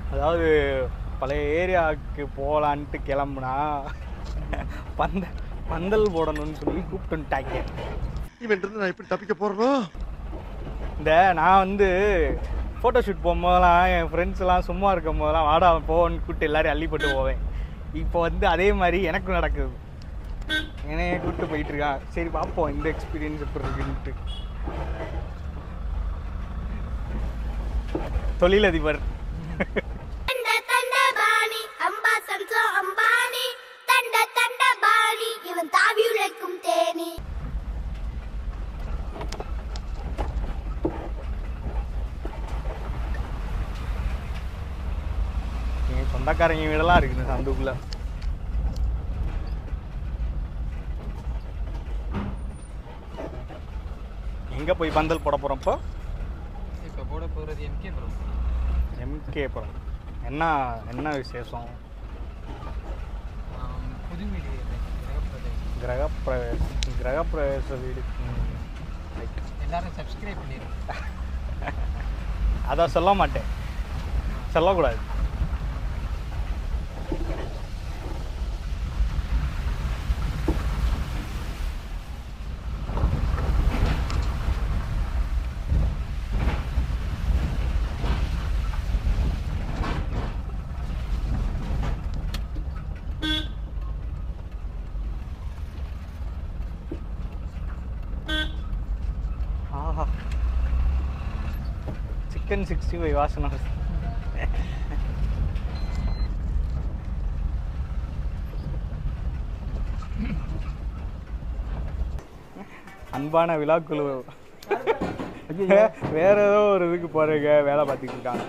அதாவது பழைய ஏரியாவுக்கு போகலான்ட்டு கிளம்புனா பந்த பந்தல் போடணும்னு சொல்லி கூப்பிட்டு வந்துட்டாங்க இவன் இருந்து நான் எப்படி தப்பிக்க போறனோ இந்த நான் வந்து ஃபோட்டோ ஷூட் போகும்போதெல்லாம் என் ஃப்ரெண்ட்ஸ் எல்லாம் சும்மா இருக்கும் போதெல்லாம் வாடா போன்னு கூப்பிட்டு எல்லாரையும் அள்ளி போட்டு போவேன் இப்போ வந்து அதே மாதிரி எனக்கும் நடக்குது என்னைய கூப்பிட்டு போயிட்டு இருக்கான் சரி பார்ப்போம் இந்த எக்ஸ்பீரியன்ஸ் எப்படி இருக்குன்ட்டு தொழிலதிபர் தண்ட தண்ட பாணி அம்பா சம்சோ அம்பானி தண்ட தண்ட பாணி இவன் தாவி உழைக்கும் தேனி என் சொந்தக்காரங்க வீடெல்லாம் இருக்குது இந்த சந்துக்குள்ள எங்க போய் பந்தல் போட போறோம் இப்போ இப்போ போட போகிறது எம்கே ப்ரோ எம்கே புறம் என்ன என்ன விசேஷம் புது வீடு கிரகப்பிரவேசம் கிரகப்பிரவேச கிரகப்பிரவேச வீடு ம், right. எல்லாரும் சப்ஸ்கிரைப் பண்ணிடுங்க அதை சொல்ல மாட்டேன் சொல்லக்கூடாது ஆஹா சிக்கன் சிக்ஸ்டி ஃபைவ் வாசனை வருது. அன்பான விழாக்குழு வேற ஏதோ ஒரு இதுக்கு போறீங்க வேலை பார்த்துட்டு இருக்காங்க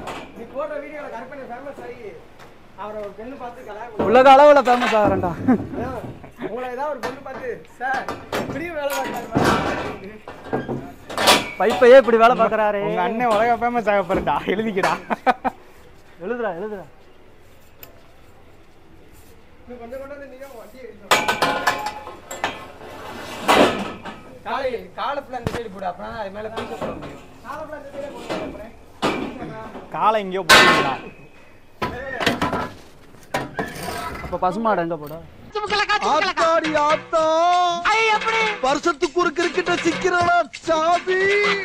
உலக அளவுல ஃபேமஸ் ஆகிறேன்டா பைப்பையே இப்படி வேலை பார்க்கறாரே உங்க அண்ணன் உலக ஃபேமஸ் ஆக போறடா எழுதிக்கடா எழுதுடா எழுதுடா காலை காலை ஃபுல்லாக அந்த சைடு போடு அப்போ அது மேலே பீச போட முடியும் காலை எங்கேயோ போறீங்களா அப்ப பசுமாடு எங்க போட ஆத்தாடி ஆத்தா வருஷத்துக்கு ஒரு கிரிக்கெட்ட சிக்கிறடா சாமி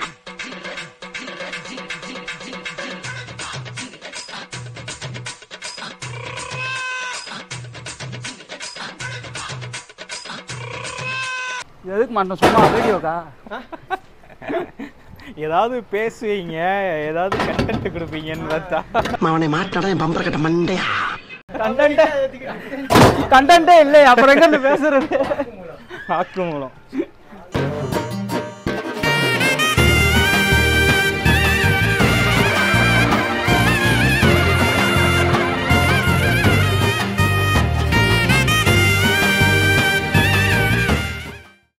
எதுக்கு மாட்டோம் சும்மா வீடியோக்கா ஏதாவது பேசுவீங்க ஏதாவது கண்டென்ட் கொடுப்பீங்கன்னு பார்த்தா அவனை மாட்டாடா என் பம்பர கட்ட மண்டையா கண்டென்ட்டே இல்லையே அப்புறம் எங்க இருந்து பேசுறது வாக்குமூலம்